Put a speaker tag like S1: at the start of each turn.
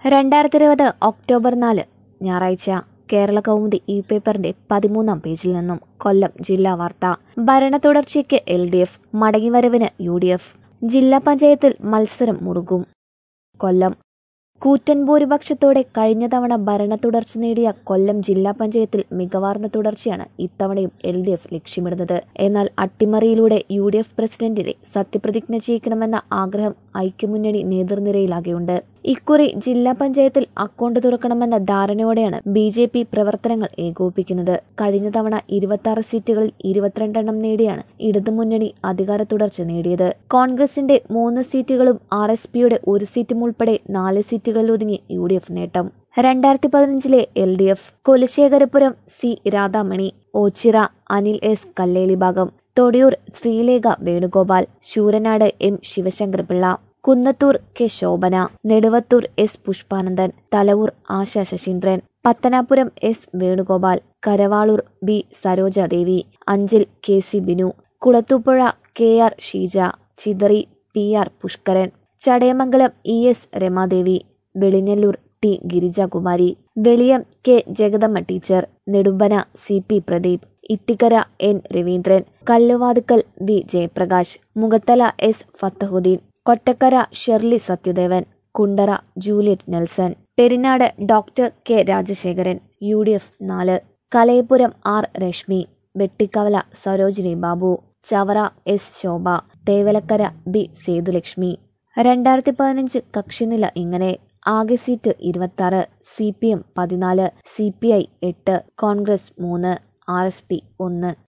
S1: രണ്ടായിരത്തി ഇരുപത് ഒക്ടോബർ നാല് ഞായറാഴ്ച കേരള കൗമുദി ഈ പേപ്പറിന്റെ പതിമൂന്നാം പേജിൽ നിന്നും കൊല്ലം ജില്ലാ വാർത്ത ഭരണ തുടർച്ചയ്ക്ക് എൽ ഡി എഫ് മടങ്ങിവരവിന് യു ഡി എഫ് ജില്ലാ പഞ്ചായത്തിൽ മത്സരം മുറുകും കൊല്ലം കൂറ്റൻ ഭൂരിപക്ഷത്തോടെ കഴിഞ്ഞ തവണ ഭരണ തുടർച്ച നേടിയ കൊല്ലം ജില്ലാ പഞ്ചായത്തിൽ മികവാർന്ന തുടർച്ചയാണ് ഇത്തവണയും എൽ ഡി എഫ് ലക്ഷ്യമിടുന്നത് എന്നാൽ അട്ടിമറിയിലൂടെ യു ഡി എഫ് പ്രസിഡന്റിനെ സത്യപ്രതിജ്ഞ ചെയ്യിക്കണമെന്ന ആഗ്രഹം ഐക്യമുന്നണി നേതൃനിരയിലാകെയുണ്ട് ഇക്കുറി ജില്ലാ പഞ്ചായത്തിൽ അക്കൗണ്ട് തുറക്കണമെന്ന ധാരണയോടെയാണ് ബി ജെ പി പ്രവർത്തനങ്ങൾ ഏകോപിപ്പിക്കുന്നത് കഴിഞ്ഞ തവണ ഇരുപത്തി ആറ് സീറ്റുകളിൽ ഇരുപത്തിരണ്ടെണ്ണം നേടിയാണ് ഇടതുമുന്നണി അധികാര തുടർച്ച നേടിയത് കോൺഗ്രസിന്റെ മൂന്ന് സീറ്റുകളും ആർ എസ് പിയുടെ ഒരു സീറ്റും ഉൾപ്പെടെ നാല് സീറ്റുകളിൽ ഒതുങ്ങി യു ഡി എഫ് നേട്ടം രണ്ടായിരത്തി പതിനഞ്ചിലെ L D F Kulasekharapuram C Radhamani Oachira Anil S Kalleli Bhagom Thodiyoor Sreelekha Venugopal Sooranad M Sivasankar Pillai Kunnathur K Shobhana Neduvathur S Pushpanandan Thalavoor Asha Saseendran Pathanapuram S Venugopal Karavaloor B Sarojadevi Anchal K C Binu Kulathupuzha K R Sheeja Chithara P R Pushkaran Chadayamangalam E S Ramadevi Velinalloor T Girijakumari Veliyam K Jagadamma teacher Nedumpana C P Pradeep Ithikkara N Raveendran Kalluvathukkal V Jayaprakash Mukhathala S Fathahuddin Kottakkara Shirley Sathyadevan Kundara Juliet Nelson Perinad doctor K Rajasekharan U D F നാല് Kalayapuram R Reshmi Vettikkavala Sarojini Babu Chavara S Shobha Thevalakkara B Sethulakshmi രണ്ടായിരത്തി പതിനഞ്ച് കക്ഷിനില ഇങ്ങനെ ആകെ seat ഇരുപത്തി C P M പതിനാല് C P I എട്ട് കോൺഗ്രസ് മൂന്ന് ആർ എസ് പി ഒന്ന്